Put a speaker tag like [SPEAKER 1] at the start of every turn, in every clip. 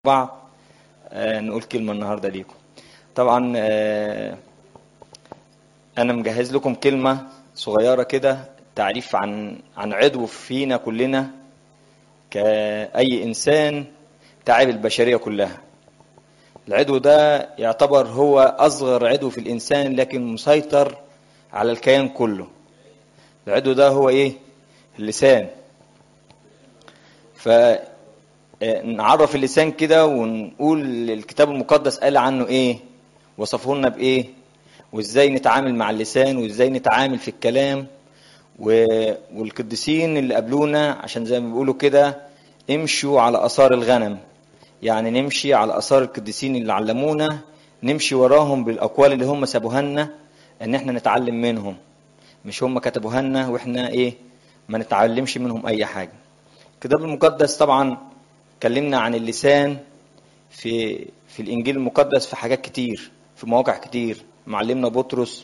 [SPEAKER 1] بعض آه، نقول كلمة النهاردة ليكم طبعا آه، أنا مجهز لكم كلمة صغيرة كده تعريف عن عن عضو فينا كلنا كأي إنسان تعب البشرية كلها العضو ده يعتبر هو أصغر عضو في الإنسان لكن مسيطر على الكيان كله العضو ده هو إيه؟ اللسان ف نعرف اللسان كده ونقول الكتاب المقدس قال عنه ايه وصفه لنا بايه وازاي نتعامل مع اللسان وازاي نتعامل في الكلام و... والقديسين اللي قبلونا عشان زي ما بيقولوا كده امشوا على اثار الغنم يعني نمشي على اثار القديسين اللي علمونا نمشي وراهم بالاقوال اللي هم سابوها لنا ان احنا نتعلم منهم مش هم كتبوها لنا واحنا ايه ما نتعلمش منهم اي حاجه الكتاب المقدس طبعا اتكلمنا عن اللسان في في الانجيل المقدس في حاجات كتير في مواقع كتير معلمنا بطرس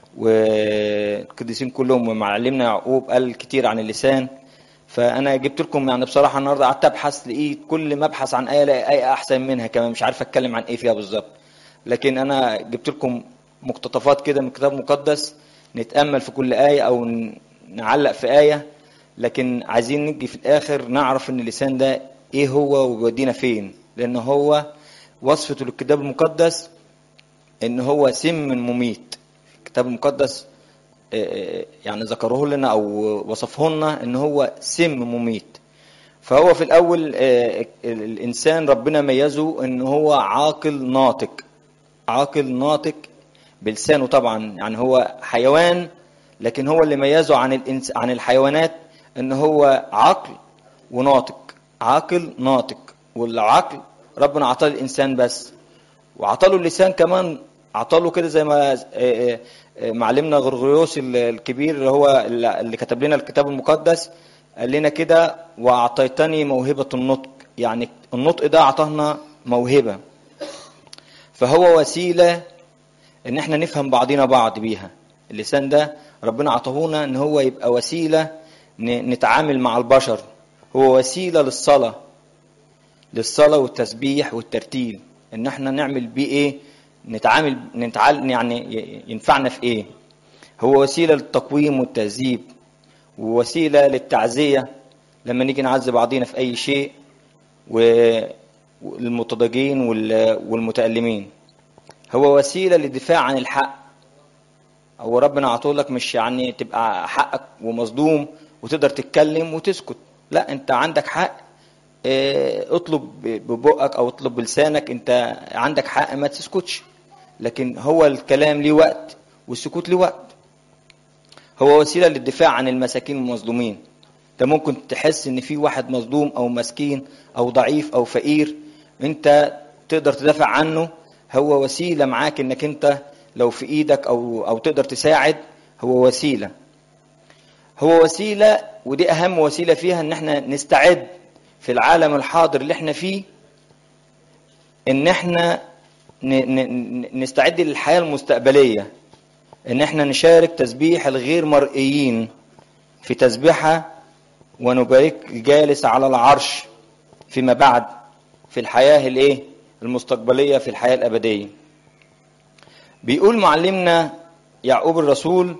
[SPEAKER 1] والقديسين كلهم ومعلمنا يعقوب قال كتير عن اللسان فانا جبت لكم يعني بصراحه النهارده قعدت ابحث لقيت كل ما ابحث عن ايه الاقي ايه احسن منها كمان مش عارف اتكلم عن ايه فيها بالظبط لكن انا جبت لكم مقتطفات كده من الكتاب المقدس نتامل في كل ايه او نعلق في ايه لكن عايزين نجي في الاخر نعرف ان اللسان ده ايه هو وبيودينا فين لان هو وصفته للكتاب المقدس ان هو سم مميت الكتاب المقدس يعني ذكروه لنا او وصفه لنا ان هو سم مميت فهو في الاول الانسان ربنا ميزه ان هو عاقل ناطق عاقل ناطق بلسانه طبعا يعني هو حيوان لكن هو اللي ميزه عن الإنس عن الحيوانات ان هو عقل وناطق عاقل ناطق والعقل ربنا عطاه الانسان بس وعطاله اللسان كمان عطاله كده زي ما معلمنا غرغريوس الكبير اللي هو اللي كتب لنا الكتاب المقدس قال لنا كده واعطيتني موهبه النطق يعني النطق ده اعطانا موهبه فهو وسيله ان احنا نفهم بعضنا بعض بيها اللسان ده ربنا عطاهونا ان هو يبقى وسيله نتعامل مع البشر هو وسيلة للصلاة للصلاة والتسبيح والترتيل ان احنا نعمل بيه ايه نتعامل نتعلم يعني ينفعنا في ايه هو وسيلة للتقويم والتهذيب ووسيلة للتعزية لما نيجي نعزي بعضينا في اي شيء والمتضاجين والمتألمين هو وسيلة للدفاع عن الحق هو ربنا عطولك مش يعني تبقى حقك ومظلوم وتقدر تتكلم وتسكت لا انت عندك حق اه اطلب ببقك او اطلب بلسانك انت عندك حق ما تسكتش لكن هو الكلام ليه وقت والسكوت ليه وقت هو وسيلة للدفاع عن المساكين والمظلومين انت ممكن تحس ان في واحد مظلوم او مسكين او ضعيف او فقير انت تقدر تدافع عنه هو وسيلة معاك انك انت لو في ايدك او او تقدر تساعد هو وسيله هو وسيله ودي اهم وسيله فيها ان احنا نستعد في العالم الحاضر اللي احنا فيه ان احنا نستعد للحياه المستقبليه ان احنا نشارك تسبيح الغير مرئيين في تسبيحه ونبارك الجالس على العرش فيما بعد في الحياه الايه المستقبليه في الحياه الابديه بيقول معلمنا يعقوب الرسول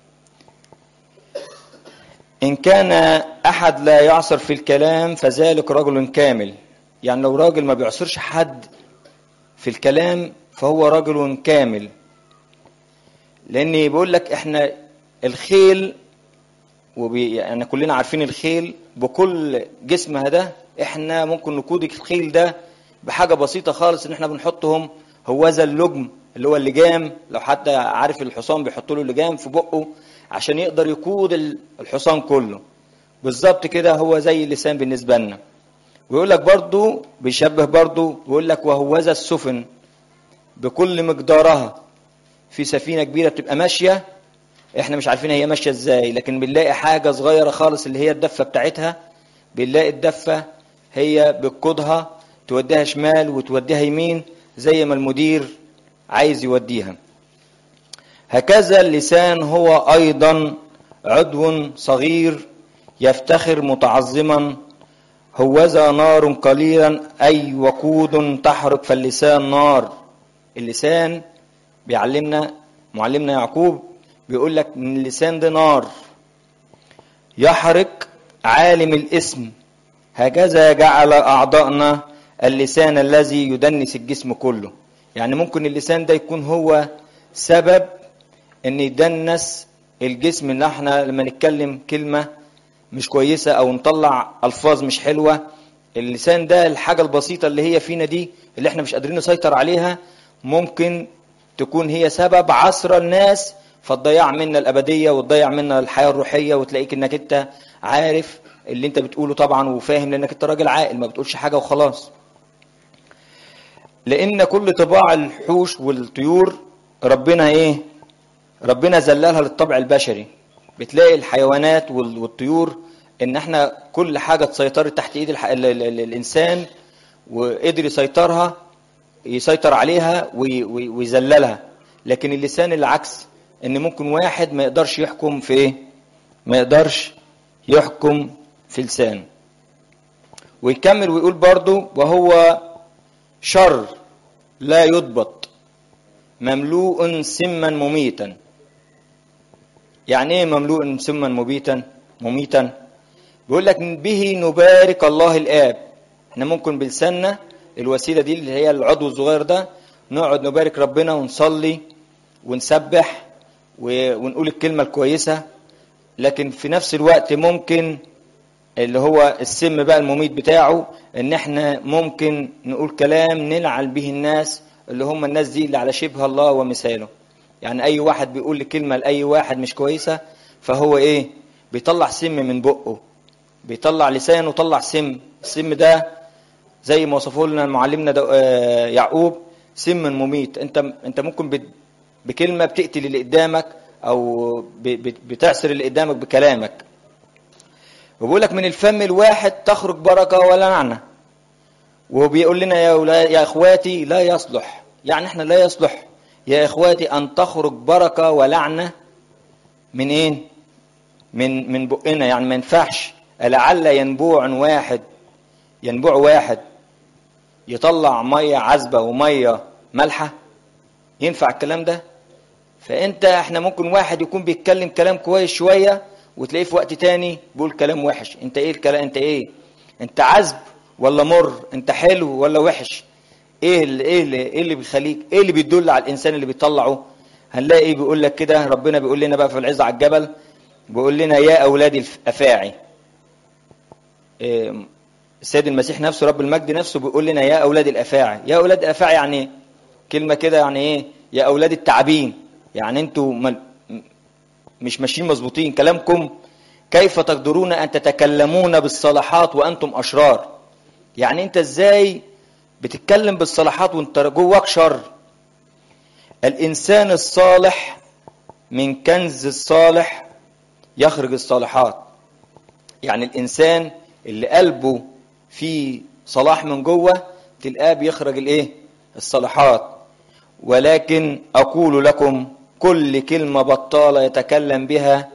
[SPEAKER 1] إن كان أحد لا يعصر في الكلام فذلك رجل كامل يعني لو راجل ما بيعصرش حد في الكلام فهو رجل كامل لأن بيقول لك إحنا الخيل وبي يعني كلنا عارفين الخيل بكل جسمها ده إحنا ممكن نقود الخيل ده بحاجة بسيطة خالص إن إحنا بنحطهم هوذا اللجم اللي هو اللجام لو حد عارف الحصان بيحط له اللجام في بقه عشان يقدر يقود الحصان كله بالظبط كده هو زي اللسان بالنسبة لنا ويقول لك برضو بيشبه برضو ويقول لك وهوذا السفن بكل مقدارها في سفينة كبيرة بتبقى ماشية احنا مش عارفين هي ماشية ازاي لكن بنلاقي حاجة صغيرة خالص اللي هي الدفة بتاعتها بنلاقي الدفة هي بتقودها توديها شمال وتوديها يمين زي ما المدير عايز يوديها هكذا اللسان هو ايضا عضو صغير يفتخر متعظما هوذا نار قليلا أي وقود تحرق فاللسان نار اللسان بيعلمنا معلمنا يعقوب بيقول لك ان اللسان ده نار يحرق عالم الاسم هكذا جعل أعضاءنا اللسان الذي يدنس الجسم كله يعني ممكن اللسان ده يكون هو سبب ان يدنس الجسم ان احنا لما نتكلم كلمة مش كويسة او نطلع الفاظ مش حلوة اللسان ده الحاجة البسيطة اللي هي فينا دي اللي احنا مش قادرين نسيطر عليها ممكن تكون هي سبب عصر الناس فتضيع منا الأبدية وتضيع منا الحياة الروحية وتلاقيك انك انت عارف اللي انت بتقوله طبعا وفاهم لانك انت راجل عاقل ما بتقولش حاجة وخلاص لان كل طباع الحوش والطيور ربنا ايه ربنا ذللها للطبع البشري بتلاقي الحيوانات وال- والطيور ان احنا كل حاجه اتسيطرت تحت ايد الح... ال... ال... ال... الانسان وقدر يسيطرها يسيطر عليها وي... وي... ويذللها لكن اللسان العكس ان ممكن واحد ما يقدرش يحكم في ايه ما يقدرش يحكم في لسان ويكمل ويقول برضو وهو شر لا يضبط مملوء سما مميتا يعني ايه مملوء سما مميتا مميتا بيقول لك به نبارك الله الاب احنا ممكن بلساننا الوسيله دي اللي هي العضو الصغير ده نقعد نبارك ربنا ونصلي ونسبح و- ونقول الكلمه الكويسه لكن في نفس الوقت ممكن اللي هو السم بقى المميت بتاعه ان احنا ممكن نقول كلام نلعن به الناس اللي هم الناس دي اللي على شبه الله ومثاله يعني اي واحد بيقول لي كلمه لاي واحد مش كويسه فهو ايه بيطلع سم من بقه بيطلع لسانه طلع سم السم ده زي ما وصفه لنا معلمنا دو- آه، يعقوب سم مميت انت انت ممكن بت- بكلمه بتقتل اللي قدامك او ب- بت- بتعسر اللي قدامك بكلامك وبيقول لك من الفم الواحد تخرج بركه ولا لعنه وبيقول لنا يا ولا يا اخواتي لا يصلح يعني احنا لا يصلح يا اخواتي ان تخرج بركه ولعنه من ايه من من بقنا يعني ما ينفعش لعل ينبوع واحد ينبوع واحد يطلع ميه عذبه وميه مالحه ينفع الكلام ده فانت احنا ممكن واحد يكون بيتكلم كلام كويس شويه وتلاقيه في وقت تاني بيقول كلام وحش انت ايه الكلام انت ايه انت عذب ولا مر انت حلو ولا وحش ايه اللي ايه اللي ايه اللي بيخليك ايه اللي بيدل على الانسان اللي بيطلعه هنلاقي ايه بيقول لك كده ربنا بيقول لنا بقى في العز على الجبل بيقول لنا يا اولادي الافاعي إيه، السيد المسيح نفسه رب المجد نفسه بيقول لنا يا اولاد الافاعي يا اولاد الافاعي يعني ايه كلمه كده يعني ايه يا اولاد التعابين يعني انتوا مل- مش ماشيين مظبوطين كلامكم كيف تقدرون ان تتكلمون بالصلاحات وانتم اشرار يعني انت ازاي بتتكلم بالصلاحات وانت جواك شر الانسان الصالح من كنز الصالح يخرج الصالحات يعني الانسان اللي قلبه فيه صلاح من جوه تلقاه بيخرج الايه الصلاحات ولكن اقول لكم كل كلمه بطاله يتكلم بها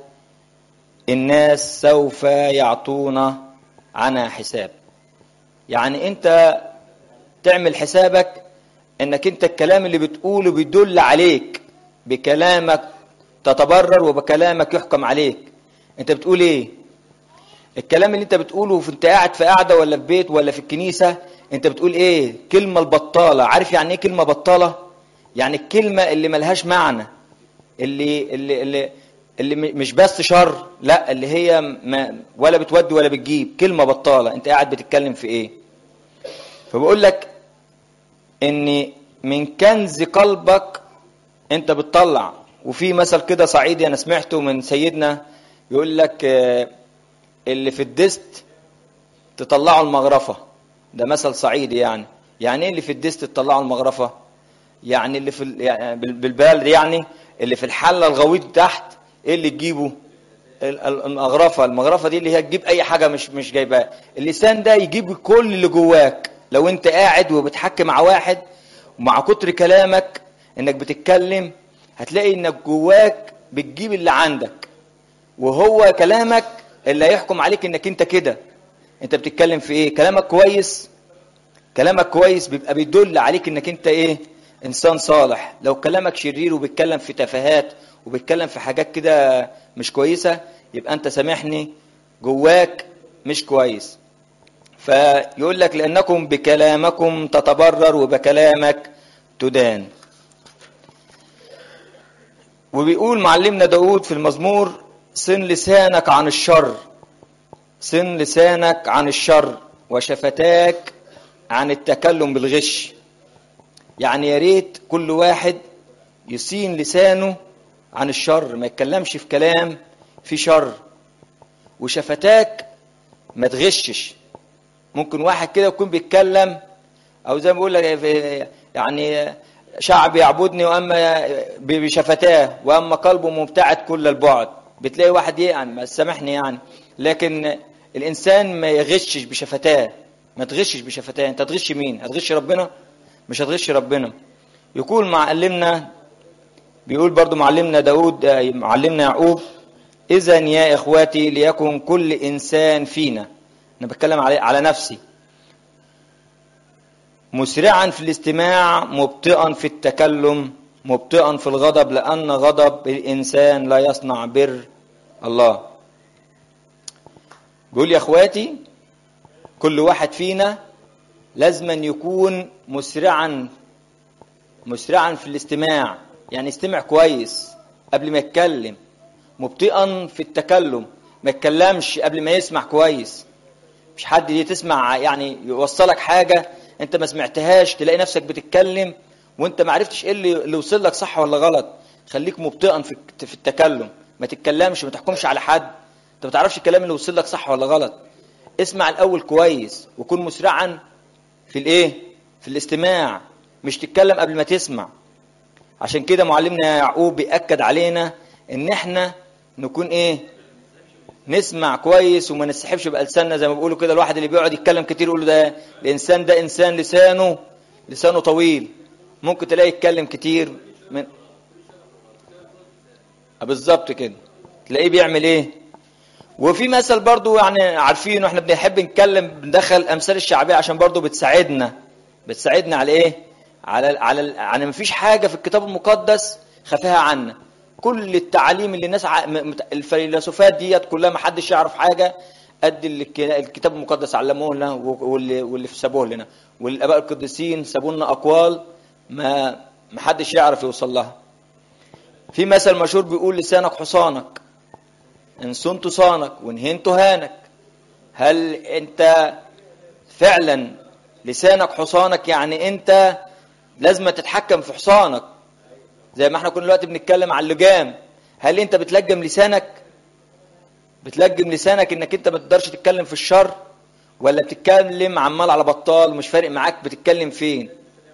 [SPEAKER 1] الناس سوف يعطون عنها حساب يعني انت تعمل حسابك انك انت الكلام اللي بتقوله بيدل عليك بكلامك تتبرر وبكلامك يحكم عليك انت بتقول ايه الكلام اللي انت بتقوله في انت قاعد في قاعده ولا في بيت ولا في الكنيسه انت بتقول ايه كلمه البطاله عارف يعني ايه كلمه بطاله يعني الكلمه اللي ملهاش معنى اللي اللي اللي اللي م- مش بس شر لا اللي هي ما ولا بتودي ولا بتجيب كلمه بطاله انت قاعد بتتكلم في ايه فبقول لك ان من كنز قلبك انت بتطلع وفي مثل كده صعيدي انا سمعته من سيدنا يقول لك آه، اللي في الدست تطلعه المغرفه ده مثل صعيدي يعني يعني ايه اللي في الدست تطلعه المغرفه يعني اللي في ال- يعني بال- بالبلد يعني اللي في الحله الغويط تحت ايه اللي تجيبه ال- ال- المغرفه المغرفه دي اللي هي تجيب اي حاجه مش مش جايباها اللسان ده يجيب كل اللي جواك لو انت قاعد وبتحكي مع واحد ومع كتر كلامك انك بتتكلم هتلاقي انك جواك بتجيب اللي عندك وهو كلامك اللي هيحكم عليك انك انت كده انت بتتكلم في ايه كلامك كويس كلامك كويس بيبقى بيدل عليك انك انت ايه انسان صالح لو كلامك شرير وبيتكلم في تفاهات وبيتكلم في حاجات كده مش كويسة يبقى انت سامحني جواك مش كويس فيقول لك لأنكم بكلامكم تتبرر وبكلامك تدان وبيقول معلمنا داود في المزمور صن لسانك عن الشر صن لسانك عن الشر وشفتاك عن التكلم بالغش يعني يا ريت كل واحد يصين لسانه عن الشر ما يتكلمش في كلام في شر وشفتاك ما تغشش ممكن واحد كده يكون بيتكلم او زي ما بيقول لك يعني شعب يعبدني واما بشفتاه واما قلبه مبتعد كل البعد بتلاقي واحد يعني ما سامحني يعني لكن الانسان ما يغشش بشفتاه ما تغشش بشفتاه انت تغش مين هتغش ربنا مش هتغش ربنا يقول معلمنا بيقول برضو معلمنا داود معلمنا يعقوب اذا يا اخواتي ليكن كل انسان فينا انا بتكلم على على نفسي مسرعا في الاستماع مبطئا في التكلم مبطئا في الغضب لان غضب الانسان لا يصنع بر الله بيقول يا اخواتي كل واحد فينا لازما يكون مسرعا مسرعا في الاستماع يعني يستمع كويس قبل ما يتكلم مبطئا في التكلم ما يتكلمش قبل ما يسمع كويس مش حد دي تسمع يعني يوصلك حاجه انت ما سمعتهاش تلاقي نفسك بتتكلم وانت ما عرفتش ايه اللي, اللي وصل لك صح ولا غلط خليك مبطئا في في التكلم ما تتكلمش ما تحكمش على حد انت ما تعرفش الكلام اللي وصل لك صح ولا غلط اسمع الاول كويس وكن مسرعا في الايه في الاستماع مش تتكلم قبل ما تسمع عشان كده معلمنا يعقوب بيأكد علينا ان احنا نكون ايه نسمع كويس وما نسحبش بألساننا زي ما بيقولوا كده الواحد اللي بيقعد يتكلم كتير يقول ده الانسان ده انسان لسانه لسانه طويل ممكن تلاقي يتكلم كتير من بالظبط كده تلاقيه بيعمل ايه وفي مثل برضو يعني عارفين واحنا بنحب نتكلم بندخل امثال الشعبيه عشان برضو بتساعدنا بتساعدنا على ايه على على على ما فيش حاجه في الكتاب المقدس خفاها عنا كل التعاليم اللي الناس ع... الفيلسوفات ديت كلها ما حدش يعرف حاجه قد اللي الكتاب المقدس علموه لنا واللي واللي سابوه لنا والاباء القديسين سابوا لنا اقوال ما ما حدش يعرف يوصل لها في مثل مشهور بيقول لسانك حصانك ان صنت صانك وان هنت هانك هل انت فعلا لسانك حصانك يعني انت لازم تتحكم في حصانك زي ما احنا كنا دلوقتي بنتكلم عن اللجام هل انت بتلجم لسانك بتلجم لسانك انك انت ما تقدرش تتكلم في الشر ولا بتتكلم عمال على بطال ومش فارق معاك بتتكلم فين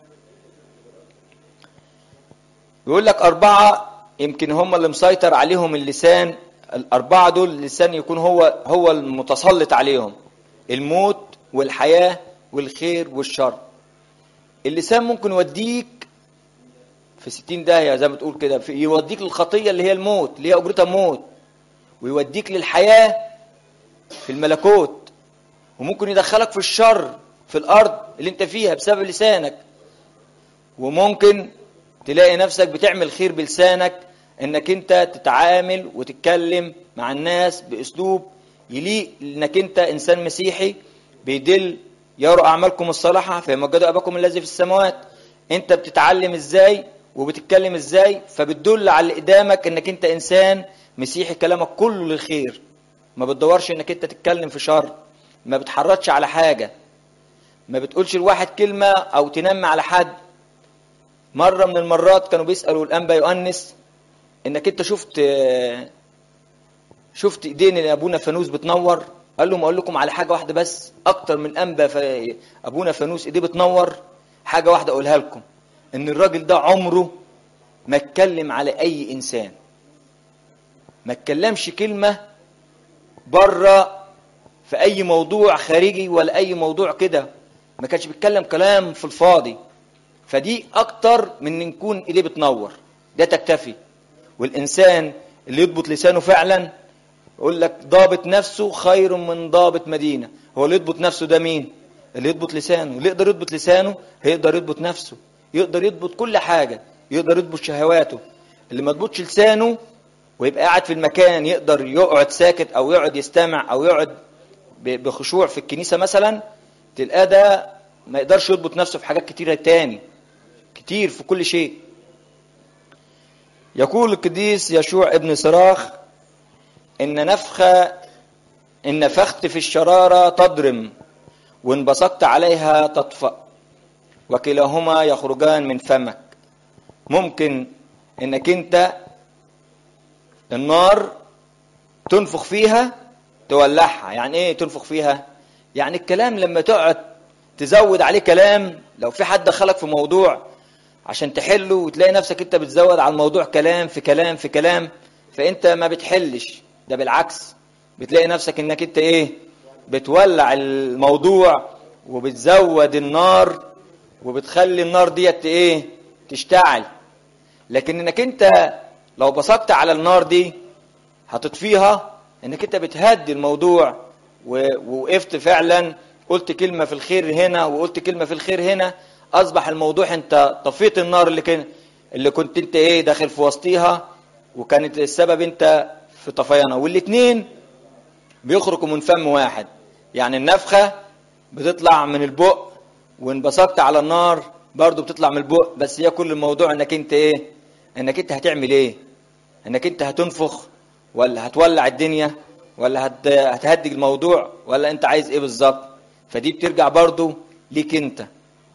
[SPEAKER 1] بيقول لك أربعة يمكن هم اللي مسيطر عليهم اللسان الأربعة دول اللسان يكون هو هو المتسلط عليهم الموت والحياة والخير والشر اللسان ممكن يوديك في ستين داهية زي ما تقول كده يوديك للخطية اللي هي الموت اللي هي أجرتها موت ويوديك للحياة في الملكوت وممكن يدخلك في الشر في الأرض اللي انت فيها بسبب لسانك وممكن تلاقي نفسك بتعمل خير بلسانك انك انت تتعامل وتتكلم مع الناس باسلوب يليق انك انت انسان مسيحي بيدل يروا اعمالكم الصالحه فيمجدوا اباكم الذي في السماوات انت بتتعلم ازاي وبتتكلم ازاي فبتدل على اللي قدامك انك انت انسان مسيحي كلامك كله للخير ما بتدورش انك انت تتكلم في شر ما بتحرضش على حاجه ما بتقولش لواحد كلمه او تنم على حد مره من المرات كانوا بيسالوا الانبا يؤنس انك انت شفت شفت ايدين ابونا فانوس بتنور قال لهم اقول لكم على حاجه واحده بس اكتر من انبا ف... ابونا فانوس ايديه بتنور حاجه واحده اقولها لكم ان الراجل ده عمره ما اتكلم على اي انسان ما اتكلمش كلمه بره في اي موضوع خارجي ولا اي موضوع كده ما كانش بيتكلم كلام في الفاضي فدي اكتر من ان نكون ايديه بتنور ده تكتفي والانسان اللي يضبط لسانه فعلا يقول لك ضابط نفسه خير من ضابط مدينة هو اللي يضبط نفسه ده مين اللي يضبط لسانه اللي يقدر يضبط لسانه هيقدر يضبط نفسه يقدر يضبط كل حاجة يقدر يضبط شهواته اللي ما يضبطش لسانه ويبقى قاعد في المكان يقدر يقعد ساكت او يقعد يستمع او يقعد بخشوع في الكنيسة مثلا تلقاه ده ما يقدرش يضبط نفسه في حاجات كتيرة تاني كتير في كل شيء يقول القديس يشوع ابن صراخ إن نفخة إن نفخت في الشرارة تضرم وإن بصقت عليها تطفأ وكلاهما يخرجان من فمك ممكن إنك أنت النار تنفخ فيها تولعها يعني إيه تنفخ فيها يعني الكلام لما تقعد تزود عليه كلام لو في حد دخلك في موضوع عشان تحله وتلاقي نفسك انت بتزود على الموضوع كلام في كلام في كلام فانت ما بتحلش ده بالعكس بتلاقي نفسك انك انت ايه بتولع الموضوع وبتزود النار وبتخلي النار ديت ايه تشتعل لكن انك انت لو بصقت على النار دي هتطفيها انك انت بتهدي الموضوع ووقفت فعلا قلت كلمة في الخير هنا وقلت كلمة في الخير هنا أصبح الموضوع أنت طفيت النار اللي كان اللي كنت أنت إيه داخل في وسطيها وكانت السبب أنت في طفيانها والاتنين بيخرجوا من فم واحد يعني النفخة بتطلع من البق وإن بصقت على النار برضو بتطلع من البق بس هي كل الموضوع انك انت ايه انك انت هتعمل ايه انك انت هتنفخ ولا هتولع الدنيا ولا هت... هتهدج الموضوع ولا انت عايز ايه بالظبط فدي بترجع برضو ليك انت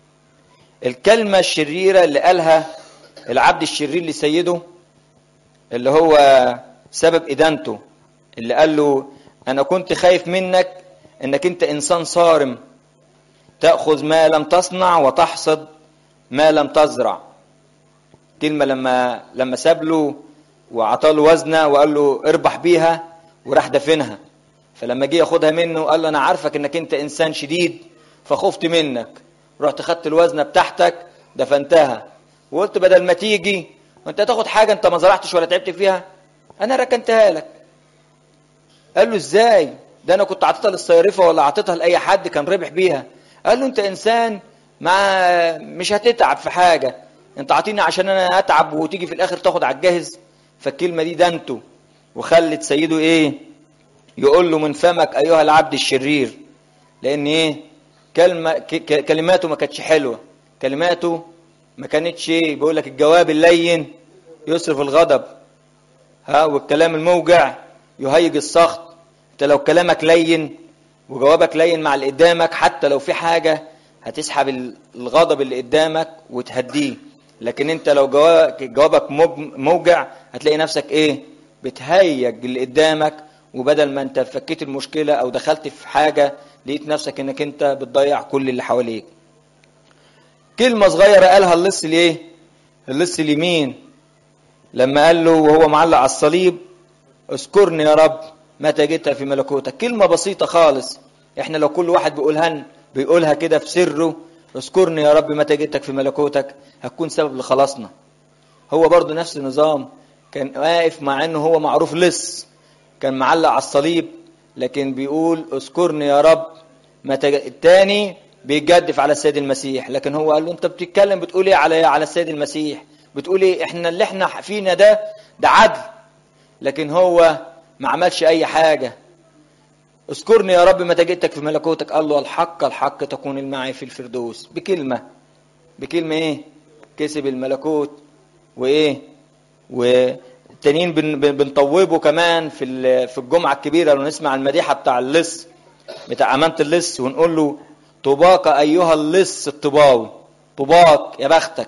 [SPEAKER 1] الكلمة الشريرة اللي قالها العبد الشرير لسيده اللي هو سبب إدانته اللي قال له أنا كنت خايف منك إنك أنت إنسان صارم تأخذ ما لم تصنع وتحصد ما لم تزرع كلمة لما لما ساب له وعطاله وزنة وقال له اربح بيها وراح دفنها فلما جه ياخدها منه قال له انا عارفك انك انت انسان شديد فخفت منك رحت خدت الوزنه بتاعتك دفنتها وقلت بدل ما تيجي وانت تاخد حاجه انت ما زرعتش ولا تعبت فيها انا ركنتها لك قال له ازاي ده انا كنت عطيتها للصيرفه ولا عطيتها لاي حد كان ربح بيها قال له انت انسان ما مش هتتعب في حاجه انت عاطيني عشان انا اتعب وتيجي في الاخر تاخد على الجاهز فالكلمه دي دنته وخلت سيده ايه يقول له من فمك ايها العبد الشرير لان ايه كلمه كلماته ما كانتش حلوه كلماته ما كانتش ايه بيقول لك الجواب اللين يصرف الغضب ها والكلام الموجع يهيج السخط انت لو كلامك لين وجوابك لين مع اللي قدامك حتى لو في حاجه هتسحب الغضب اللي قدامك وتهديه لكن انت لو جوابك موجع هتلاقي نفسك ايه بتهيج اللي قدامك وبدل ما انت فكيت المشكلة او دخلت في حاجة لقيت نفسك انك انت بتضيع كل اللي حواليك كلمة صغيرة قالها اللص ليه اللص اليمين لما قال له وهو معلق على الصليب اذكرني يا رب متى جئت في ملكوتك كلمة بسيطة خالص احنا لو كل واحد بيقولها بيقولها كده في سره اذكرني يا رب متى جئتك في ملكوتك هتكون سبب لخلاصنا هو برضه نفس النظام كان واقف مع انه هو معروف لص كان معلق على الصليب لكن بيقول اذكرني يا رب متى التاني بيجدف على السيد المسيح لكن هو قال له انت بتتكلم بتقول ايه على على السيد المسيح بتقول ايه احنا اللي احنا فينا ده ده عدل لكن هو ما عملش اي حاجه اذكرني يا رب متى جئتك في ملكوتك قال له الحق الحق تكون معي في الفردوس بكلمه بكلمه ايه كسب الملكوت وايه والتانيين بن بنطوبه كمان في في الجمعه الكبيره لو نسمع المديحه بتاع اللص بتاع امانه اللص ونقول له طباك ايها اللص الطباوي طباك يا بختك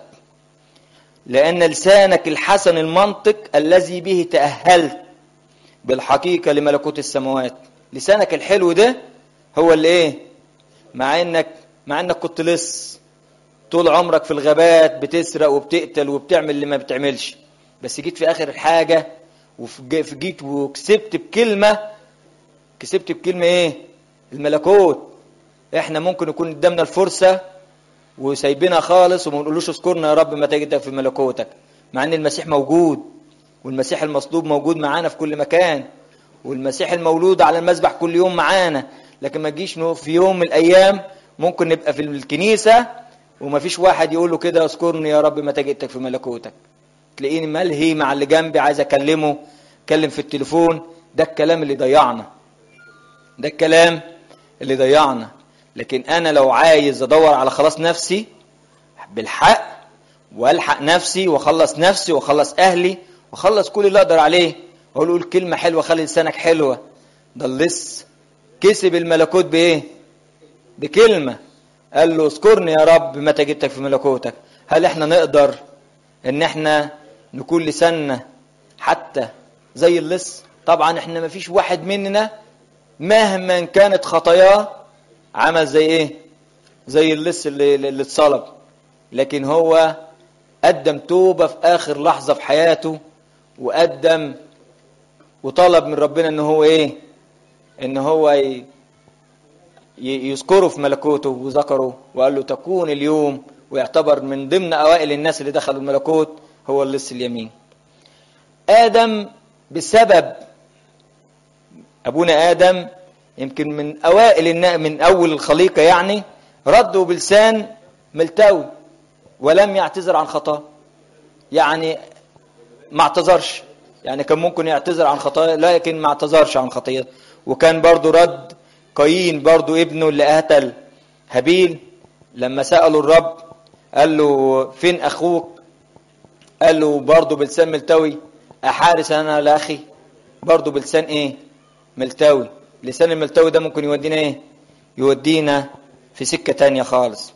[SPEAKER 1] لان لسانك الحسن المنطق الذي به تاهلت بالحقيقه لملكوت السماوات لسانك الحلو ده هو اللي ايه مع انك مع انك كنت لص طول عمرك في الغابات بتسرق وبتقتل وبتعمل اللي ما بتعملش بس جيت في اخر حاجه وفي جيت وكسبت بكلمه كسبت بكلمه ايه الملكوت احنا ممكن يكون قدامنا الفرصه وسايبينها خالص وما نقولوش اذكرنا يا رب متى جئتك في ملكوتك مع ان المسيح موجود والمسيح المصلوب موجود معانا في كل مكان والمسيح المولود على المذبح كل يوم معانا لكن ما تجيش في يوم من الايام ممكن نبقى في الكنيسه وما فيش واحد يقول له كده اذكرني يا رب متى جئتك في ملكوتك تلاقيني ملهي مع اللي جنبي عايز اكلمه اتكلم في التليفون ده الكلام اللي ضيعنا ده الكلام اللي ضيعنا لكن انا لو عايز ادور على خلاص نفسي بالحق والحق نفسي واخلص نفسي واخلص اهلي واخلص كل اللي اقدر عليه واقول قول كلمه حلوه خلي لسانك حلوه ده اللص كسب الملكوت بايه بكلمه قال له اذكرني يا رب متى جبتك في ملكوتك هل احنا نقدر ان احنا نكون لساننا حتى زي اللص طبعا احنا ما فيش واحد مننا مهما كانت خطاياه عمل زي ايه زي اللص اللي, اللي اتصلب لكن هو قدم توبة في آخر لحظة في حياته وقدم وطلب من ربنا ان هو ايه ان هو ي... يذكره في ملكوته وذكره وقال له تكون اليوم ويعتبر من ضمن اوائل الناس اللي دخلوا الملكوت هو اللص اليمين ادم بسبب ابونا ادم يمكن من اوائل النا... من اول الخليقه يعني ردوا بلسان ملتوي ولم يعتذر عن خطاه يعني ما اعتذرش يعني كان ممكن يعتذر عن خطايا لكن ما اعتذرش عن خطيئته وكان برضو رد قايين برضو ابنه اللي قتل هابيل لما سألوا الرب قال له فين أخوك قال له برضو بلسان ملتوي أحارس أنا لأخي برضو بلسان إيه ملتوي لسان الملتوي ده ممكن يودينا إيه يودينا في سكة تانية خالص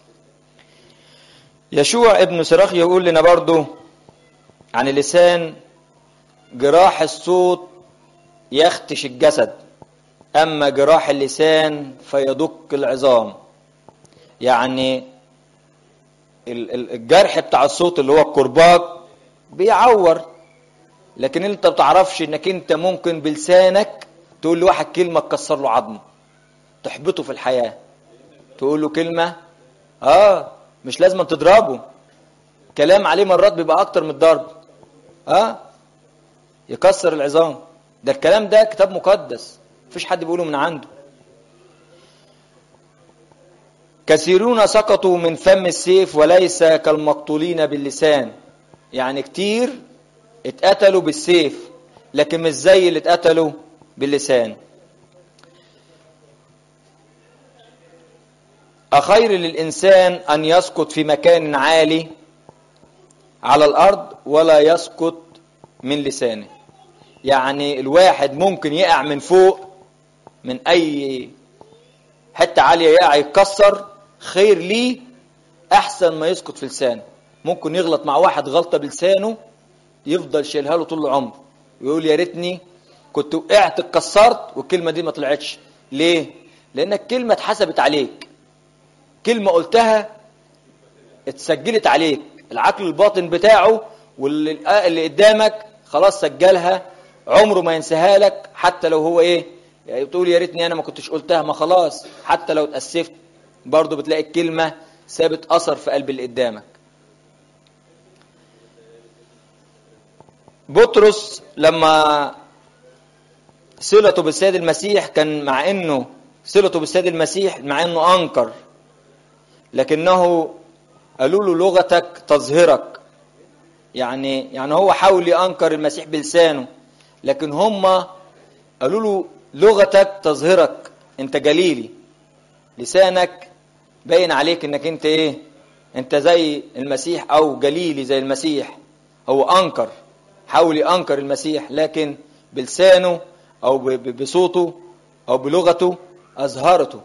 [SPEAKER 1] يشوع ابن سراخ يقول لنا برضو عن اللسان جراح الصوت يختش الجسد أما جراح اللسان فيدق العظام يعني الجرح بتاع الصوت اللي هو الكرباج بيعور لكن انت بتعرفش انك انت ممكن بلسانك تقول لواحد كلمة تكسر له عظمه تحبطه في الحياة تقول له كلمة اه مش لازم تضربه كلام عليه مرات بيبقى اكتر من الضرب اه يكسر العظام ده الكلام ده كتاب مقدس مفيش حد بيقوله من عنده كثيرون سقطوا من فم السيف وليس كالمقتولين باللسان يعني كتير اتقتلوا بالسيف لكن مش زي اللي اتقتلوا باللسان أخير للإنسان أن يسقط في مكان عالي على الأرض ولا يسقط من لسانه يعني الواحد ممكن يقع من فوق من أي حتة عالية يقع يتكسر خير ليه أحسن ما يسقط في لسانه ممكن يغلط مع واحد غلطة بلسانه يفضل شايلها له طول العمر ويقول يا ريتني كنت وقعت اتكسرت والكلمة دي ما طلعتش ليه؟ لأنك كلمة اتحسبت عليك كلمة قلتها اتسجلت عليك العقل الباطن بتاعه واللي اللي قدامك خلاص سجلها عمره ما ينساها لك حتى لو هو ايه يعني بتقول يا ريتني انا ما كنتش قلتها ما خلاص حتى لو اتأسفت برضه بتلاقي الكلمة سابت اثر في قلب اللي قدامك بطرس لما صلته بالسيد المسيح كان مع انه صلته بالسيد المسيح مع انه انكر لكنه قالوا له لغتك تظهرك يعني يعني هو حاول ينكر المسيح بلسانه لكن هم قالوا له لغتك تظهرك انت جليلي لسانك باين عليك انك انت ايه انت زي المسيح او جليلي زي المسيح هو انكر حاول ينكر المسيح لكن بلسانه او بصوته او بلغته اظهرته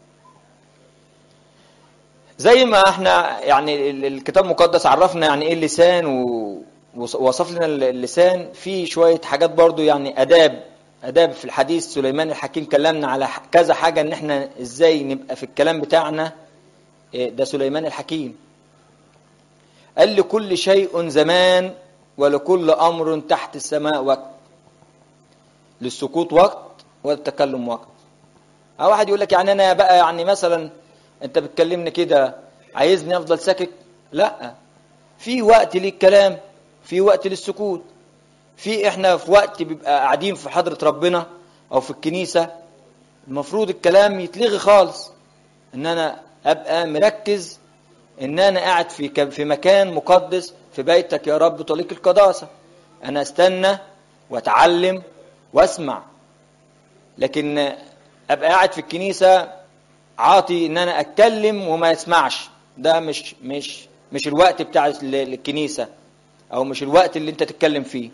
[SPEAKER 1] زي ما احنا يعني الكتاب المقدس عرفنا يعني ايه اللسان ووصف لنا اللسان في شويه حاجات برضو يعني اداب اداب في الحديث سليمان الحكيم كلمنا على كذا حاجه ان احنا ازاي نبقى في الكلام بتاعنا ده سليمان الحكيم قال لكل شيء زمان ولكل امر تحت السماء وقت للسكوت وقت والتكلم وقت أو واحد يقول لك يعني انا بقى يعني مثلا انت بتكلمني كده عايزني افضل ساكت لا في وقت للكلام في وقت للسكوت في احنا في وقت بيبقى قاعدين في حضرة ربنا او في الكنيسه المفروض الكلام يتلغي خالص ان انا ابقى مركز ان انا قاعد في ك- في مكان مقدس في بيتك يا رب طريق القداسه انا استنى واتعلم واسمع لكن ابقى قاعد في الكنيسه عاطي ان انا اتكلم وما يسمعش ده مش مش مش الوقت بتاع ال- الكنيسه او مش الوقت اللي انت تتكلم فيه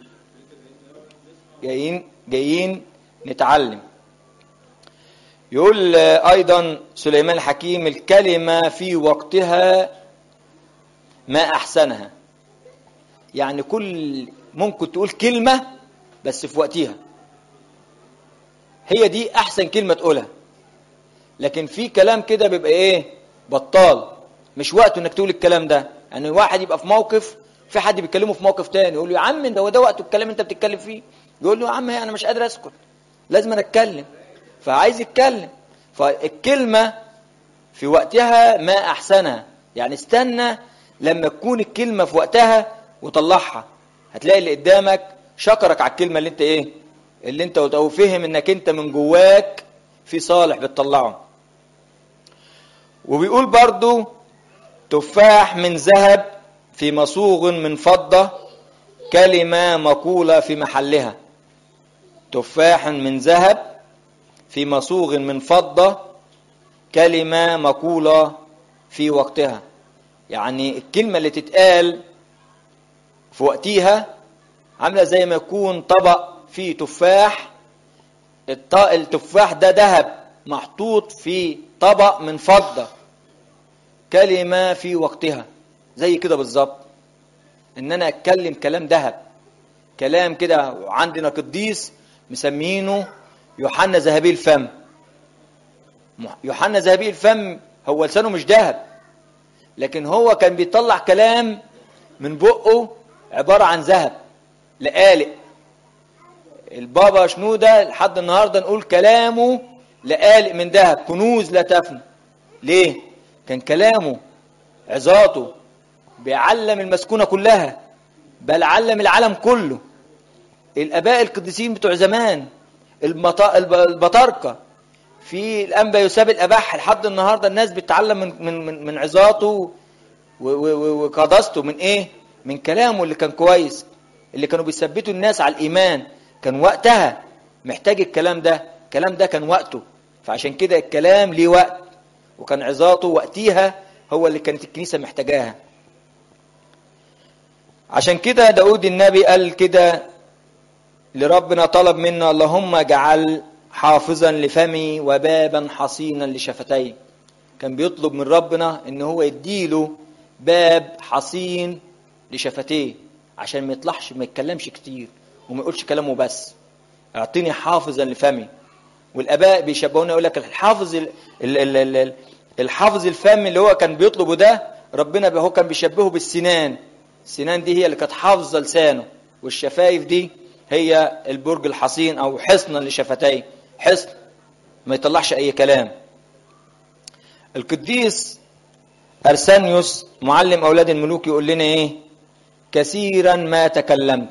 [SPEAKER 1] جايين جايين نتعلم يقول آه، ايضا سليمان الحكيم الكلمه في وقتها ما احسنها يعني كل ممكن تقول كلمه بس في وقتها هي دي احسن كلمه تقولها لكن في كلام كده بيبقى ايه بطال مش وقته انك تقول الكلام ده يعني واحد يبقى في موقف في حد بيكلمه في موقف تاني يقول له يا عم ده هو ده وقته الكلام انت بتتكلم فيه يقول له يا عم هي انا مش قادر اسكت لازم انا اتكلم فعايز يتكلم فالكلمه في وقتها ما احسنها يعني استنى لما تكون الكلمه في وقتها وطلعها هتلاقي اللي قدامك شكرك على الكلمه اللي انت ايه اللي انت قلتها وفهم انك انت من جواك في صالح بتطلعه وبيقول برضو تفاح من ذهب في مصوغ من فضة كلمة مقولة في محلها تفاح من ذهب في مصوغ من فضة كلمة مقولة في وقتها يعني الكلمة اللي تتقال في وقتها عاملة زي ما يكون طبق فيه تفاح الط- التفاح ده ذهب محطوط في طبق من فضة كلمة في وقتها زي كده بالظبط ان انا اتكلم كلام ذهب كلام كده وعندنا قديس مسمينه يوحنا ذهبي الفم يوحنا ذهبي الفم هو لسانه مش ذهب لكن هو كان بيطلع كلام من بقه عبارة عن ذهب لقالق البابا شنودة لحد النهاردة نقول كلامه لقالق من ذهب كنوز لا تفنى ليه كان كلامه عظاته بيعلم المسكونة كلها بل علم العالم كله الآباء القديسين بتوع زمان المط- الب- البطاركة في الأنبا يساب الأباح لحد النهاردة الناس بتتعلم من من من, من عظاته و- و- و- وقداسته من إيه؟ من كلامه اللي كان كويس اللي كانوا بيثبتوا الناس على الإيمان كان وقتها محتاج الكلام ده الكلام ده كان وقته فعشان كده الكلام ليه وقت وكان عظاته وقتها هو اللي كانت الكنيسة محتاجاها عشان كده داود النبي قال كده لربنا طلب منا اللهم اجعل حافظا لفمي وبابا حصينا لشفتي كان بيطلب من ربنا ان هو يديله باب حصين لشفتيه عشان ما يطلعش ما يتكلمش كتير وما يقولش كلامه بس اعطيني حافظا لفمي والاباء بيشبهونا يقول لك الحافظ ال ال ال ال ال الحافظ الفم اللي هو كان بيطلبه ده ربنا هو كان بيشبهه بالسنان السنان دي هي اللي كانت حافظه لسانه والشفايف دي هي البرج الحصين او حصنا لشفتيه حصن ما يطلعش اي كلام القديس ارسانيوس معلم اولاد الملوك يقول لنا ايه كثيرا ما تكلمت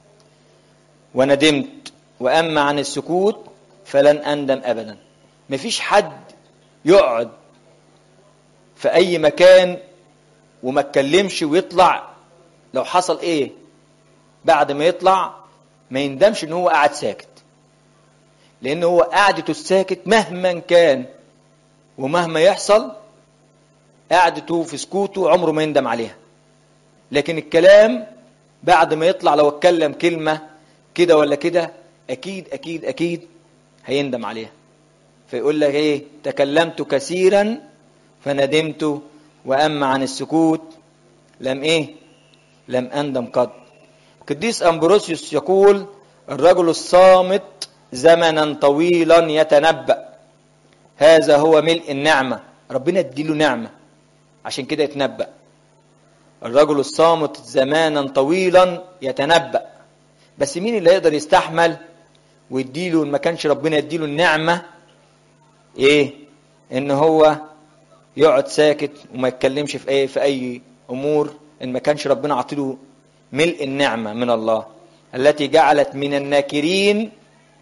[SPEAKER 1] وندمت واما عن السكوت فلن اندم ابدا مفيش حد يقعد في اي مكان وما اتكلمش ويطلع لو حصل ايه بعد ما يطلع ما يندمش ان هو قاعد ساكت لان هو قعدته الساكت مهما كان ومهما يحصل قعدته في سكوته عمره ما يندم عليها لكن الكلام بعد ما يطلع لو اتكلم كلمة كده ولا كده اكيد اكيد اكيد هيندم عليها فيقول لك ايه تكلمت كثيرا فندمت واما عن السكوت لم ايه لم اندم قط قديس امبروسيوس يقول الرجل الصامت زمنا طويلا يتنبأ هذا هو ملء النعمة ربنا اديله نعمة عشان كده يتنبأ الرجل الصامت زمانا طويلا يتنبأ بس مين اللي يقدر يستحمل ويديله ما كانش ربنا يديله النعمة ايه ان هو يقعد ساكت وما يتكلمش في اي في اي امور ان ما كانش ربنا عطيله ملء النعمة من الله التي جعلت من الناكرين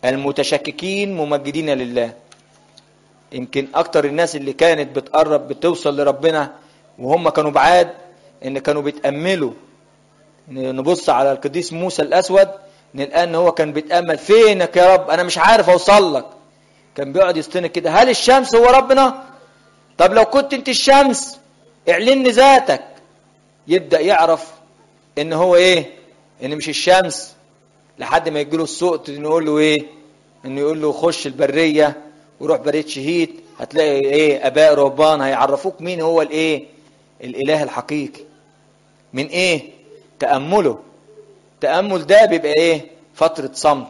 [SPEAKER 1] المتشككين ممجدين لله يمكن اكتر الناس اللي كانت بتقرب بتوصل لربنا وهم كانوا بعاد ان كانوا بيتاملوا نبص على القديس موسى الاسود نلقى ان هو كان بيتامل فينك يا رب انا مش عارف اوصل لك كان بيقعد يستنى كده هل الشمس هو ربنا طب لو كنت انت الشمس اعلن ذاتك يبدا يعرف ان هو ايه ان مش الشمس لحد ما يجيله السقط انه يقول له ايه انه يقول له خش البريه وروح بريه شهيد هتلاقي ايه اباء رهبان هيعرفوك مين هو الايه الاله الحقيقي من ايه تامله تامل ده بيبقى ايه فتره صمت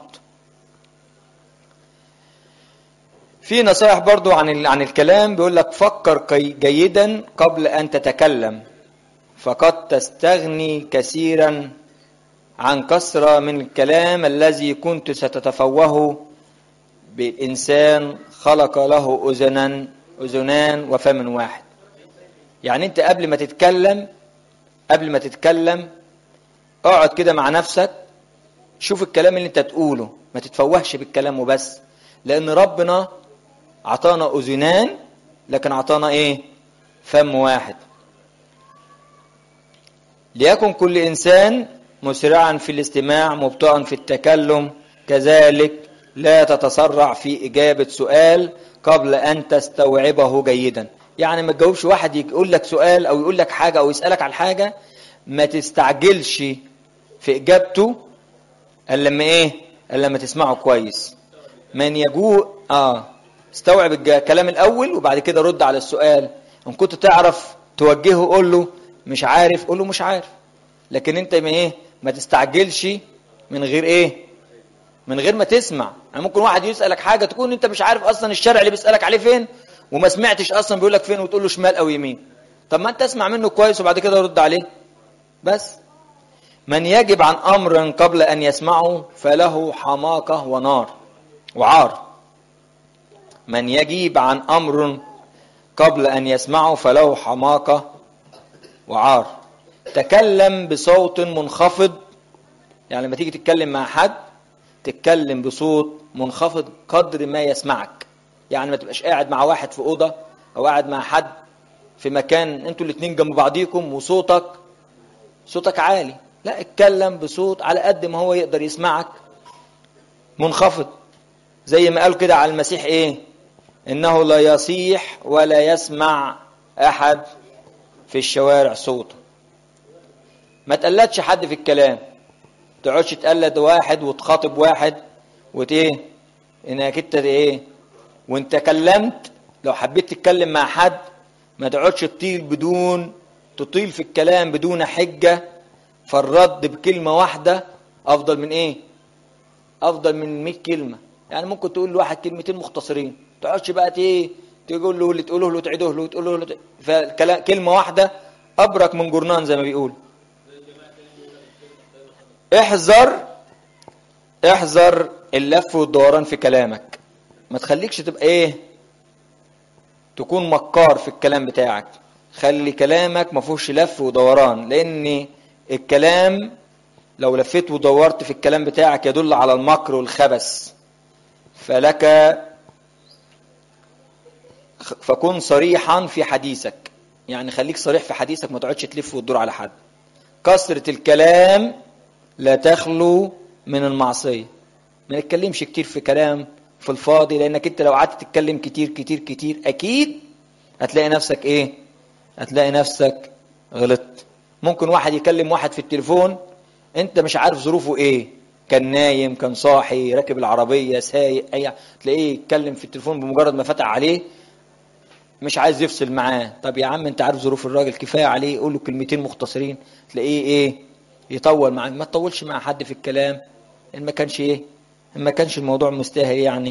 [SPEAKER 1] في نصائح برضو عن عن الكلام بيقول لك فكر جيدا قبل ان تتكلم فقد تستغني كثيرا عن كثرة من الكلام الذي كنت ستتفوه بالإنسان خلق له أذنا أذنان وفم واحد يعني أنت قبل ما تتكلم قبل ما تتكلم اقعد كده مع نفسك شوف الكلام اللي انت تقوله ما تتفوهش بالكلام وبس لأن ربنا عطانا أذنان لكن عطانا إيه فم واحد ليكن كل إنسان مسرعا في الاستماع مبطئا في التكلم كذلك لا تتسرع في إجابة سؤال قبل أن تستوعبه جيدا يعني ما تجاوبش واحد يقول لك سؤال أو يقول لك حاجة أو يسألك على حاجة ما تستعجلش في إجابته إلا لما إيه إلا لما تسمعه كويس من يجوء آه استوعب الكلام الأول وبعد كده رد على السؤال إن كنت تعرف توجهه قول له مش عارف قول له مش عارف لكن انت ما ايه ما تستعجلش من غير ايه من غير ما تسمع يعني ممكن واحد يسالك حاجه تكون انت مش عارف اصلا الشارع اللي بيسالك عليه فين وما سمعتش اصلا بيقول لك فين وتقول له شمال او يمين طب ما انت اسمع منه كويس وبعد كده رد عليه بس من يجب عن امر قبل ان يسمعه فله حماقه ونار وعار من يجيب عن امر قبل ان يسمعه فله حماقه وعار تكلم بصوت منخفض يعني لما تيجي تتكلم مع حد تتكلم بصوت منخفض قدر ما يسمعك يعني ما تبقاش قاعد مع واحد في اوضه او قاعد مع حد في مكان انتوا الاثنين جنب بعضيكم وصوتك صوتك عالي لا اتكلم بصوت على قد ما هو يقدر يسمعك منخفض زي ما قال كده على المسيح ايه انه لا يصيح ولا يسمع احد في الشوارع صوته ما تقلدش حد في الكلام تقعدش تقلد واحد وتخاطب واحد وت ايه انك انت ايه وانت كلمت لو حبيت تتكلم مع حد ما تقعدش تطيل بدون تطيل في الكلام بدون حجة فالرد بكلمة واحدة أفضل من إيه؟ أفضل من 100 كلمة يعني ممكن تقول لواحد كلمتين مختصرين تقعدش بقى ايه تقول له اللي تقوله له تعيده له تقول له فكلام كلمة واحدة أبرك من جرنان زي ما بيقول احذر احذر اللف والدوران في كلامك ما تخليكش تبقى ايه تكون مكار في الكلام بتاعك خلي كلامك ما فيهوش لف ودوران لان الكلام لو لفيت ودورت في الكلام بتاعك يدل على المكر والخبث فلك فكن صريحا في حديثك يعني خليك صريح في حديثك ما تقعدش تلف وتدور على حد كثرة الكلام لا تخلو من المعصية ما نتكلمش كتير في كلام في الفاضي لانك انت لو قعدت تتكلم كتير كتير كتير اكيد هتلاقي نفسك ايه هتلاقي نفسك غلطت ممكن واحد يكلم واحد في التليفون انت مش عارف ظروفه ايه كان نايم كان صاحي راكب العربية سايق اي تلاقيه يتكلم في التليفون بمجرد ما فتح عليه مش عايز يفصل معاه طب يا عم انت عارف ظروف الراجل كفايه عليه قول له كلمتين مختصرين تلاقيه ايه يطول معاك ما تطولش مع حد في الكلام ان ما كانش ايه ان ما كانش الموضوع مستاهل يعني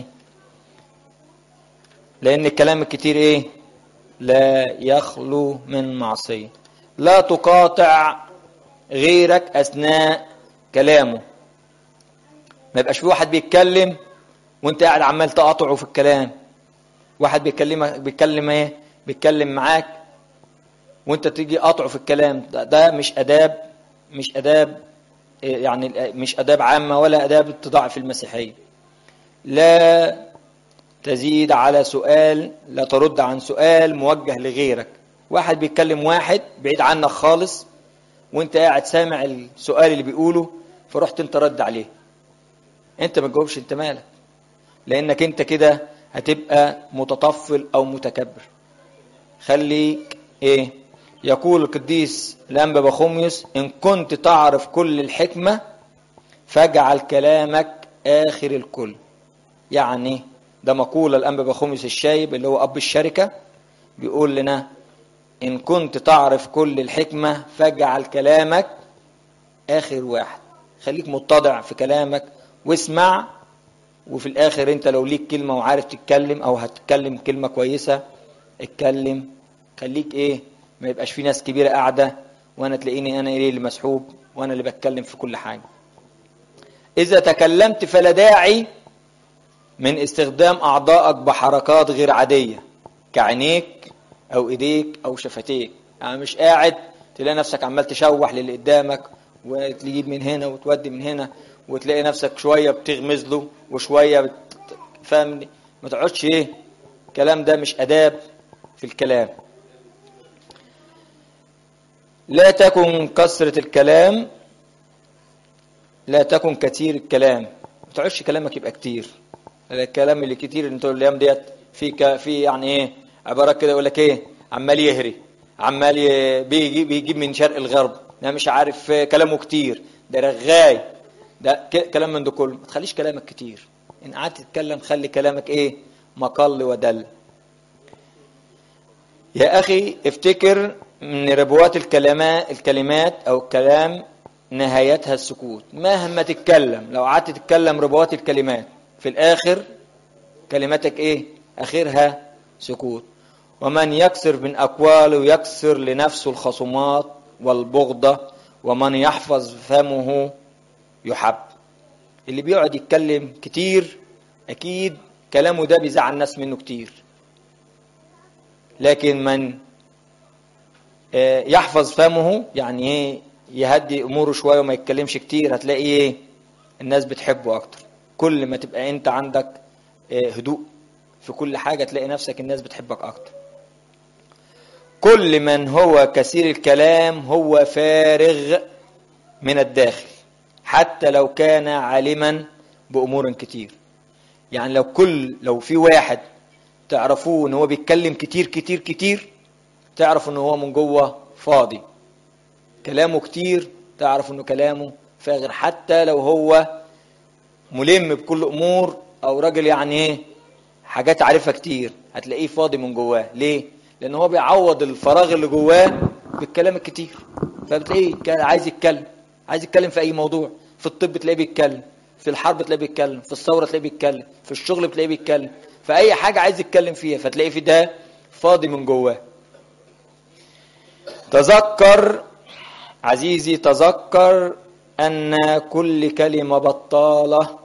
[SPEAKER 1] لان الكلام الكتير ايه لا يخلو من معصيه لا تقاطع غيرك اثناء كلامه ما يبقاش في واحد بيتكلم وانت قاعد عمال تقاطعه في الكلام واحد بيكلمك بيتكلم ايه بيتكلم معاك وانت تيجي قاطعه في الكلام ده, ده مش اداب مش اداب يعني مش اداب عامه ولا اداب اتضاع في المسيحيه لا تزيد على سؤال لا ترد عن سؤال موجه لغيرك واحد بيتكلم واحد بعيد عنك خالص وانت قاعد سامع السؤال اللي بيقوله فرحت انت رد عليه انت ما تجاوبش انت مالك لانك انت كده هتبقى متطفل او متكبر خليك ايه يقول القديس الانبا بخوميوس ان كنت تعرف كل الحكمه فاجعل كلامك اخر الكل يعني ده مقولة الأنبا بخوميس الشايب اللي هو أب الشركة بيقول لنا إن كنت تعرف كل الحكمة فاجعل كلامك آخر واحد خليك متضع في كلامك واسمع وفي الآخر أنت لو ليك كلمة وعارف تتكلم أو هتتكلم كلمة كويسة اتكلم خليك إيه ما يبقاش في ناس كبيرة قاعدة وأنا تلاقيني أنا إيه اللي مسحوب وأنا اللي بتكلم في كل حاجة إذا تكلمت فلا داعي من استخدام أعضائك بحركات غير عادية كعينيك أو إيديك أو شفتيك يعني مش قاعد تلاقي نفسك عمال تشوح للي قدامك وتجيب من هنا وتودي من هنا وتلاقي نفسك شوية بتغمز له وشوية بت... فاهمني ما تقعدش ايه الكلام ده مش أداب في الكلام لا تكن كثرة الكلام لا تكن كثير الكلام ما تقعدش كلامك يبقى كتير الكلام اللي كتير انتوا الايام ديت في ك... في يعني ايه عبارات كده يقول لك ايه عمال يهري عمال ي... بيجي بيجيب من شرق الغرب ده مش عارف كلامه كتير ده رغاي ده ك... كلام من ده كله ما تخليش كلامك كتير ان قعدت تتكلم خلي كلامك ايه مقل ودل يا اخي افتكر من ربوات الكلمات الكلمات او الكلام نهايتها السكوت مهما تتكلم لو قعدت تتكلم ربوات الكلمات في الآخر كلمتك إيه آخرها سكوت ومن يكسر من أقواله يكسر لنفسه الخصومات والبغضة ومن يحفظ فمه يحب اللي بيقعد يتكلم كتير أكيد كلامه ده بيزعل الناس منه كتير لكن من يحفظ فمه يعني ايه يهدي اموره شويه وما يتكلمش كتير هتلاقي ايه الناس بتحبه اكتر كل ما تبقى انت عندك هدوء في كل حاجة تلاقي نفسك الناس بتحبك أكتر كل من هو كثير الكلام هو فارغ من الداخل حتى لو كان عالما بأمور كتير يعني لو كل لو في واحد تعرفوه ان هو بيتكلم كتير كتير كتير تعرف ان هو من جوه فاضي كلامه كتير تعرف انه كلامه فاغر حتى لو هو ملم بكل امور او راجل يعني ايه حاجات عارفها كتير هتلاقيه فاضي من جواه ليه لان هو بيعوض الفراغ اللي جواه بالكلام الكتير فبتلاقيه عايز يتكلم عايز يتكلم في اي موضوع في الطب تلاقيه بيتكلم في الحرب تلاقيه بيتكلم في الثوره تلاقيه بيتكلم في الشغل تلاقيه بيتكلم في اي حاجه عايز يتكلم فيها فتلاقيه في ده فاضي من جواه تذكر عزيزي تذكر أن كل كلمة بطالة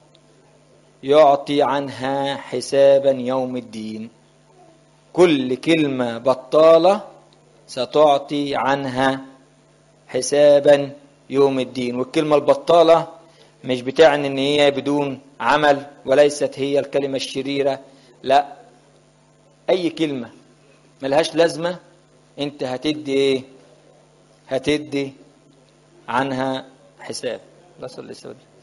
[SPEAKER 1] يعطي عنها حسابا يوم الدين كل كلمة بطالة ستعطي عنها حسابا يوم الدين والكلمة البطالة مش بتعني ان هي بدون عمل وليست هي الكلمة الشريرة لا اي كلمة ملهاش لازمة انت هتدي ايه هتدي عنها حساب لا صلي لسه بدري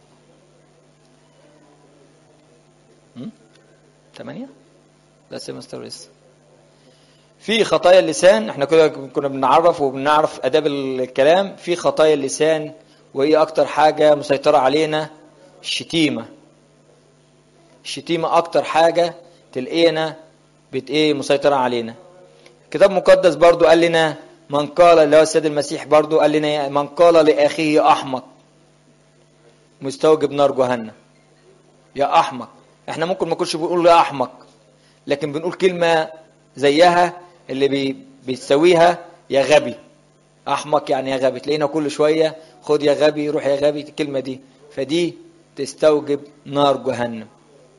[SPEAKER 1] ثمانية لا سيمستر لسه في خطايا اللسان احنا كده كنا بنعرف وبنعرف اداب الكلام في خطايا اللسان وهي اكتر حاجة مسيطرة علينا الشتيمة الشتيمة اكتر حاجة تلاقينا بت ايه مسيطرة علينا الكتاب المقدس برضو قال لنا من قال اللي هو السيد المسيح برضو قال لنا من قال لأخيه أحمق مستوجب نار جهنم يا أحمق احنا ممكن ما كنتش بنقول يا أحمق لكن بنقول كلمة زيها اللي بي بتسويها يا غبي أحمق يعني يا غبي تلاقينا كل شوية خد يا غبي روح يا غبي الكلمة دي فدي تستوجب نار جهنم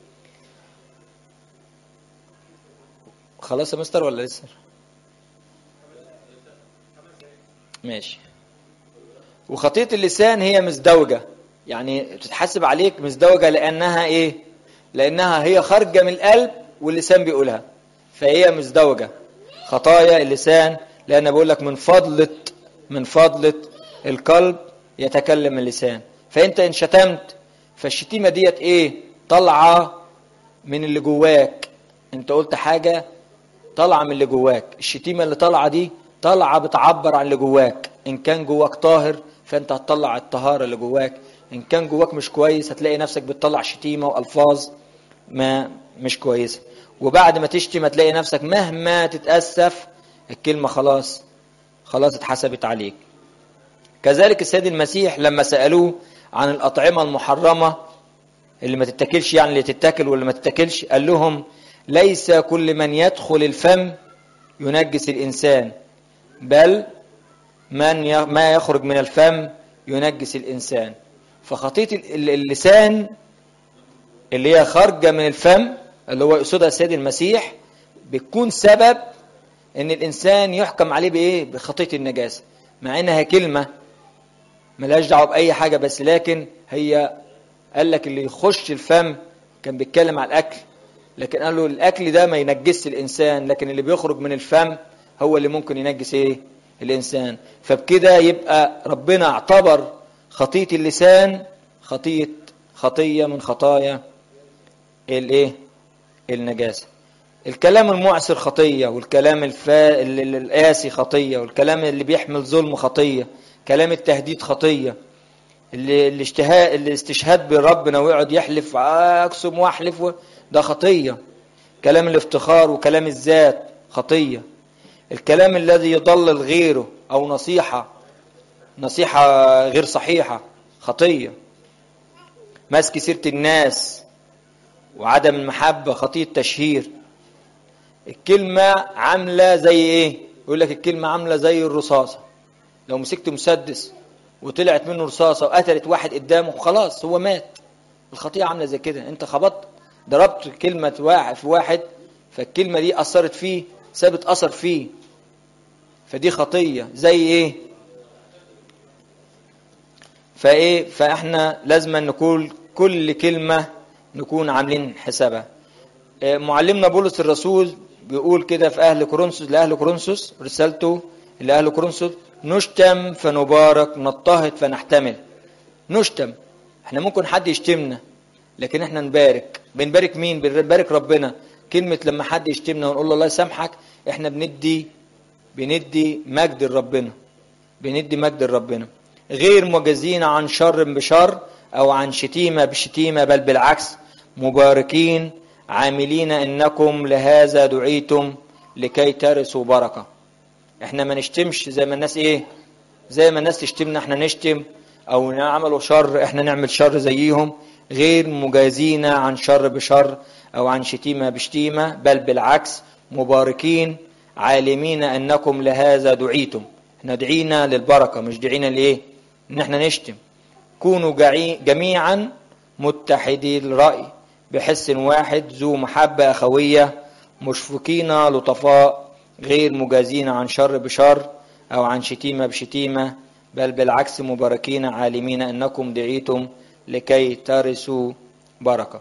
[SPEAKER 1] خلاص يا مستر ولا لسه؟ ماشي وخطية اللسان هي مزدوجة يعني تتحسب عليك مزدوجة لأنها إيه لانها هي خارجه من القلب واللسان بيقولها فهي مزدوجه خطايا اللسان لان بقول لك من فضله من فضله القلب يتكلم اللسان فانت ان شتمت فالشتيمه ديت ايه طالعه من اللي جواك انت قلت حاجه طالعه من اللي جواك الشتيمه اللي طالعه دي طالعه بتعبر عن اللي جواك ان كان جواك طاهر فانت هتطلع الطهاره اللي جواك ان كان جواك مش كويس هتلاقي نفسك بتطلع شتيمه والفاظ ما مش كويسه وبعد ما تشتم هتلاقي نفسك مهما تتاسف الكلمه خلاص خلاص اتحسبت عليك كذلك السيد المسيح لما سالوه عن الاطعمه المحرمه اللي ما تتاكلش يعني اللي تتاكل واللي ما تتاكلش قال لهم ليس كل من يدخل الفم ينجس الانسان بل من ما يخرج من الفم ينجس الانسان فخطيه اللسان اللي هي خارجه من الفم اللي هو يقصدها السيد المسيح بتكون سبب ان الانسان يحكم عليه بايه بخطيه النجاسه مع انها كلمه ملهاش دعوه باي حاجه بس لكن هي قال لك اللي يخش الفم كان بيتكلم على الاكل لكن قال له الاكل ده ما ينجسش الانسان لكن اللي بيخرج من الفم هو اللي ممكن ينجس ايه الانسان فبكده يبقى ربنا اعتبر خطيه اللسان خطيه خطيه من خطايا الايه النجاسه الكلام المعسر خطيه والكلام الفا... القاسي خطيه والكلام اللي بيحمل ظلم خطيه كلام التهديد خطيه اللي الاشتهاء الاستشهاد بربنا ويقعد يحلف اقسم واحلف و... ده خطيه كلام الافتخار وكلام الذات خطيه الكلام الذي يضلل غيره او نصيحه نصيحه غير صحيحه خطيه مسك سيره الناس وعدم المحبه خطيه تشهير الكلمه عامله زي ايه يقول لك الكلمه عامله زي الرصاصه لو مسكت مسدس وطلعت منه رصاصه وقتلت واحد قدامه خلاص هو مات الخطيئه عامله زي كده انت خبطت ضربت كلمه واحد في واحد فالكلمه دي اثرت فيه سابت اثر فيه فدي خطيه زي ايه فايه فاحنا لازم نقول كل كلمه نكون عاملين حسابها معلمنا بولس الرسول بيقول كده في اهل كورنثوس لاهل كورنثوس رسالته لاهل كورنثوس نشتم فنبارك نضطهد فنحتمل نشتم احنا ممكن حد يشتمنا لكن احنا نبارك بنبارك مين بنبارك ربنا كلمة لما حد يشتمنا ونقول له الله يسامحك احنا بندي بندي مجد لربنا بندي مجد لربنا غير مجازين عن شر بشر او عن شتيمة بشتيمة بل بالعكس مباركين عاملين انكم لهذا دعيتم لكي ترثوا بركه احنا ما نشتمش زي ما الناس ايه زي ما الناس تشتمنا احنا نشتم او نعملوا شر احنا نعمل شر زيهم غير مجازين عن شر بشر او عن شتيمه بشتيمه بل بالعكس مباركين عالمين انكم لهذا دعيتم احنا دعينا للبركه مش دعينا لايه ان احنا نشتم كونوا جميعا متحدي الراي بحس واحد ذو محبه اخويه مشفقين لطفاء غير مجازين عن شر بشر أو عن شتيمة بشتيمة بل بالعكس مباركين عالمين أنكم دعيتم لكي ترثوا بركة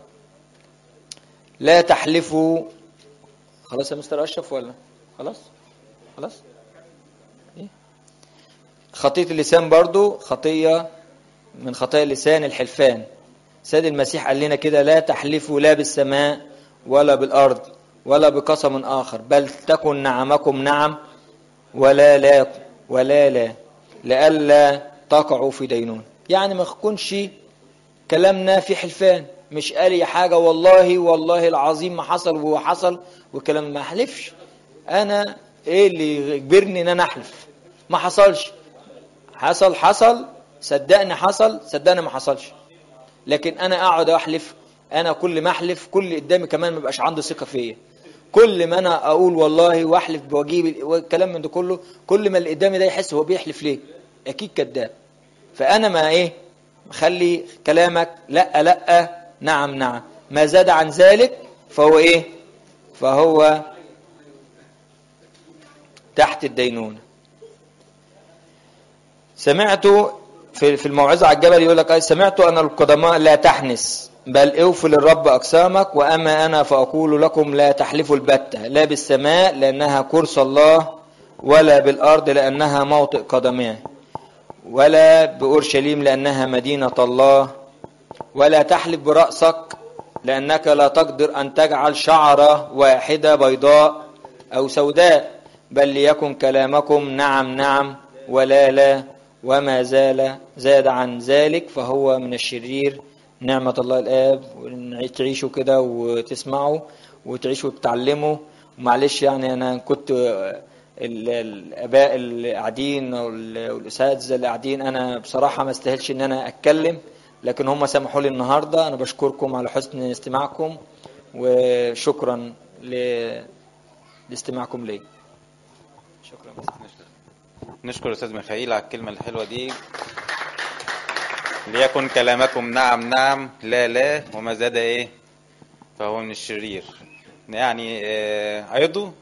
[SPEAKER 1] لا تحلفوا خلاص يا مستر أشرف ولا خلاص خلاص إيه؟ خطية اللسان برضو خطية من خطايا اللسان الحلفان سيد المسيح قال لنا كده لا تحلفوا لا بالسماء ولا بالأرض ولا بقسم آخر بل تكن نعمكم نعم ولا لا ولا لا لئلا تقعوا في دينون يعني ما يكونش كلامنا في حلفان مش قال يا حاجة والله والله العظيم ما حصل وهو حصل وكلام ما احلفش انا ايه اللي يجبرني ان انا احلف ما حصلش حصل حصل صدقني حصل صدقني ما حصلش لكن انا اقعد احلف انا كل ما احلف كل قدامي كمان ما بقاش عنده ثقه فيا كل ما انا اقول والله واحلف بواجيب والكلام من ده كله كل ما اللي قدامي ده يحس هو بيحلف ليه اكيد كذاب فانا ما ايه خلي كلامك لا لا نعم نعم ما زاد عن ذلك فهو ايه فهو تحت الدينونه سمعت في في الموعظه على الجبل يقول لك سمعت ان القدماء لا تحنس بل اوفوا للرب أقسامك وأما أنا فأقول لكم لا تحلفوا البتة لا بالسماء لأنها كرسي الله ولا بالأرض لأنها موطئ قدميه ولا بأورشليم لأنها مدينة الله ولا تحلف برأسك لأنك لا تقدر أن تجعل شعرة واحدة بيضاء أو سوداء بل ليكن كلامكم نعم نعم ولا لا وما زال زاد عن ذلك فهو من الشرير نعمة الله الآب وتعيشوا كده وتسمعوا وتعيشوا وتتعلموا معلش يعني أنا كنت ال- الآباء اللي قاعدين وال- والأساتذة اللي قاعدين أنا بصراحة ما استاهلش إن أنا أتكلم لكن هم سمحوا لي النهاردة أنا بشكركم على حسن استماعكم وشكرا ل- لاستماعكم لي شكرا
[SPEAKER 2] نشكر استاذ ميخائيل على الكلمه الحلوه دي ليكن كلامكم نعم نعم لا لا وما زاد ايه فهو من الشرير يعني آه، عضو